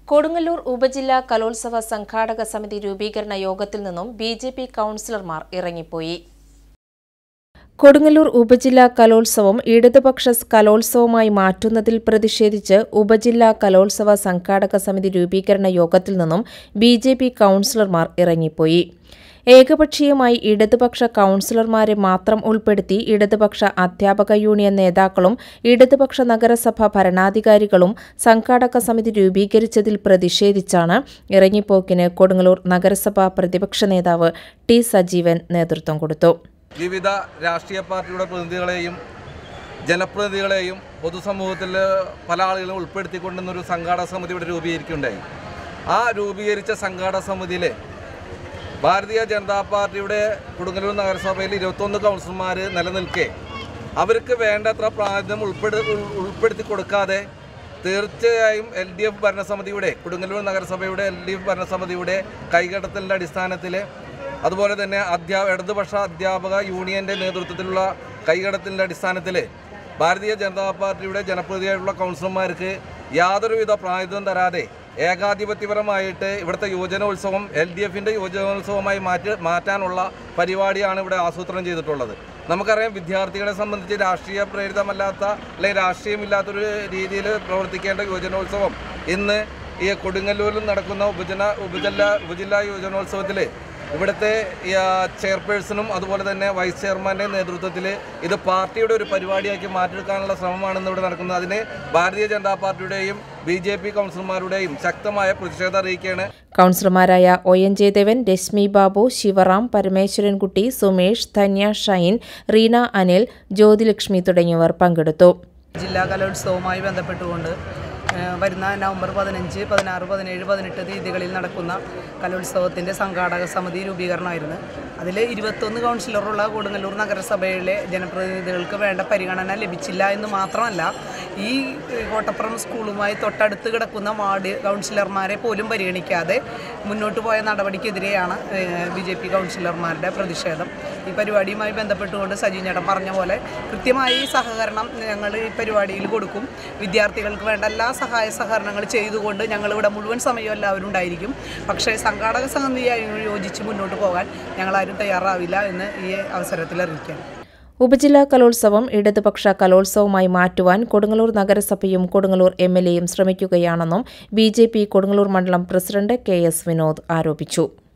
കൊടുങ്ങല്ലൂർ ഉപജില്ലാ കലോത്സവ സംഘാടക സമിതി രൂപീകരണ യോഗത്തിൽ നിന്നും ബി ജെ പി കൌൺസിലർമാർ ഇറങ്ങിപ്പോയി കൊടുങ്ങല്ലൂർ ഉപജില്ലാ കലോത്സവം ഇടതുപക്ഷ കലോത്സവമായി മാറ്റുന്നതിൽ പ്രതിഷേധിച്ച് ഉപജില്ലാ കലോത്സവ സംഘാടക സമിതി രൂപീകരണ യോഗത്തിൽ നിന്നും ബി ജെ പി കൌൺസിലർമാർ ഇറങ്ങിപ്പോയി ഏകപക്ഷീയമായി ഇടതുപക്ഷ കൌൺസിലർമാരെ മാത്രം ഉൾപ്പെടുത്തി ഇടതുപക്ഷ അധ്യാപക യൂണിയൻ നേതാക്കളും ഇടതുപക്ഷ നഗരസഭ ഭരണാധികാരികളും സംഘാടക സമിതി രൂപീകരിച്ചതിൽ പ്രതിഷേധിച്ചാണ് ഇറങ്ങിപ്പോക്കിന് കൊടുങ്ങല്ലൂർ നഗരസഭ പ്രതിപക്ഷ നേതാവ് ടി സജീവൻ നേതൃത്വം കൊടുത്തു വിവിധ രാഷ്ട്രീയ പാർട്ടിയുടെ പ്രതിനിധികളെയും ജനപ്രതിനിധികളെയും പൊതുസമൂഹത്തിൽ പല ആളുകളും ഉൾപ്പെടുത്തിക്കൊണ്ടുന്നൊരു സംഘാടക സമിതി ഇവിടെ രൂപീകരിക്കുകയുണ്ടായി ആ രൂപീകരിച്ച സംഘാടക സമിതിയിൽ ഭാരതീയ ജനതാ പാർട്ടിയുടെ കൊടുങ്ങല്ലൂർ നഗരസഭയിൽ ഇരുപത്തൊന്ന് കൗൺസിലർമാർ നിലനിൽക്കെ അവർക്ക് വേണ്ടത്ര പ്രാതിനിധ്യം ഉൾപ്പെടു ഉൾ- ഉൾപ്പെടുത്തി കൊടുക്കാതെ തീർച്ചയായും എൽ ഡി എഫ് ഭരണസമിതിയുടെ കൊടുങ്ങല്ലൂർ നഗരസഭയുടെ എൽ ഡി എഫ് ഭരണസമിതിയുടെ കൈകടത്തലിൻ്റെ അടിസ്ഥാനത്തിൽ അതുപോലെ തന്നെ അധ്യാ ഇടതുപക്ഷ അധ്യാപക യൂണിയൻ്റെ നേതൃത്വത്തിലുള്ള കൈകടത്തലിൻ്റെ അടിസ്ഥാനത്തിൽ ഭാരതീയ ജനതാ പാർട്ടിയുടെ ജനപ്രതിനിധിയായിട്ടുള്ള കൗൺസിലർമാർക്ക് യാതൊരുവിധ പ്രാതിനിധ്യം തരാതെ ഏകാധിപത്യപരമായിട്ട് ഇവിടുത്തെ യുവജനോത്സവം എൽ ഡി എഫിൻ്റെ യുവജനോത്സവമായി മാറ്റി മാറ്റാനുള്ള പരിപാടിയാണ് ഇവിടെ ആസൂത്രണം ചെയ്തിട്ടുള്ളത് നമുക്കറിയാം വിദ്യാർത്ഥികളെ സംബന്ധിച്ച് രാഷ്ട്രീയ പ്രേരിതമല്ലാത്ത അല്ലെങ്കിൽ രാഷ്ട്രീയമില്ലാത്തൊരു രീതിയിൽ പ്രവർത്തിക്കേണ്ട യുവജനോത്സവം ഇന്ന് ഈ കൊടുങ്ങല്ലൂരിൽ നടക്കുന്ന ഉപജന ഉപജില്ല ഉപജില്ലാ യുവജനോത്സവത്തിൽ ഇവിടുത്തെ ഈ, ആ, ചെയർപേഴ്സണും അതുപോലെ തന്നെ വൈസ് ചെയർമാൻ്റെ നേതൃത്വത്തിൽ ഇത് പാർട്ടിയുടെ ഒരു പരിപാടിയാക്കി മാറ്റിയെടുക്കാനുള്ള ശ്രമമാണ് ഇന്ന് ഇവിടെ നടക്കുന്നത് അതിന് ഭാരതീയ ജനതാ പാർട്ടിയുടെയും ബി ജെ പി കൗൺസിലർമാരുടെയും ശക്തമായ പ്രതിഷേധം അറിയിക്കുകയാണ് കൌൺസിലർമാരായ ഒ എൻ ജയദേവൻ രശ്മി ബാബു ശിവറാം പരമേശ്വരൻകുട്ടി സുമേഷ് ധന്യ ഷൈൻ റീന അനിൽ ജ്യോതിലക്ഷ്മി തുടങ്ങിയവർ പങ്കെടുത്തു ജില്ലാ കലോത്സവവുമായി ബന്ധപ്പെട്ടുകൊണ്ട് ഏഹ്, വരുന്ന നവംബർ പതിനഞ്ച് പതിനാറ് പതിനേഴ് പതിനെട്ട് തീയതികളിൽ നടക്കുന്ന കലോത്സവത്തിൻ്റെ സംഘാടക സമിതി രൂപീകരണമായിരുന്നു അതിൽ ഇരുപത്തൊന്ന് കൗൺസിലറുള്ള കൊടുങ്ങല്ലൂർ നഗരസഭയിലെ ജനപ്രതിനിധികൾക്ക് വേണ്ട പരിഗണന ലഭിച്ചില്ല എന്ന് മാത്രമല്ല ഈ ഏഹ്, കോട്ടപ്പുറം സ്കൂളുമായി തൊട്ടടുത്ത് കിടക്കുന്ന വാർഡ് കൗൺസിലർമാരെ പോലും പരിഗണിക്കാതെ മുന്നോട്ട് പോയ നടപടിക്കെതിരെയാണ് ബി ജെ പി കൗൺസിലർമാരുടെ പ്രതിഷേധം ഈ പരിപാടിയുമായി ബന്ധപ്പെട്ടുകൊണ്ട് സജി ചേട്ടൻ പറഞ്ഞ പോലെ കൃത്യമായി സഹകരണം ഞങ്ങൾ ഈ പരിപാടിയിൽ കൊടുക്കും വിദ്യാർത്ഥികൾക്ക് വേണ്ട എല്ലാ സഹായ സഹകരണങ്ങൾ ചെയ്തുകൊണ്ട് ഞങ്ങളിവിടെ മുഴുവൻ സമയവും എല്ലാവരും ഉണ്ടായിരിക്കും പക്ഷേ സംഘാടക സമിതിയായി യോജിച്ച് മുന്നോട്ട് പോകാൻ ഞങ്ങളാരും തയ്യാറാവില്ല എന്ന് ഈ അവസരത്തിൽ അറിയിക്കാം ഉപജില്ലാ കലോത്സവം ഇടതുപക്ഷ കലോത്സവമായി മാറ്റുവാൻ കൊടുങ്ങല്ലൂർ നഗരസഭയും കൊടുങ്ങല്ലൂർ എം എൽ എയും ശ്രമിക്കുകയാണെന്നും ബി ജെ പി കൊടുങ്ങല്ലൂർ മണ്ഡലം പ്രസിഡന്റ് കെ എസ് വിനോദ് ആരോപിച്ചു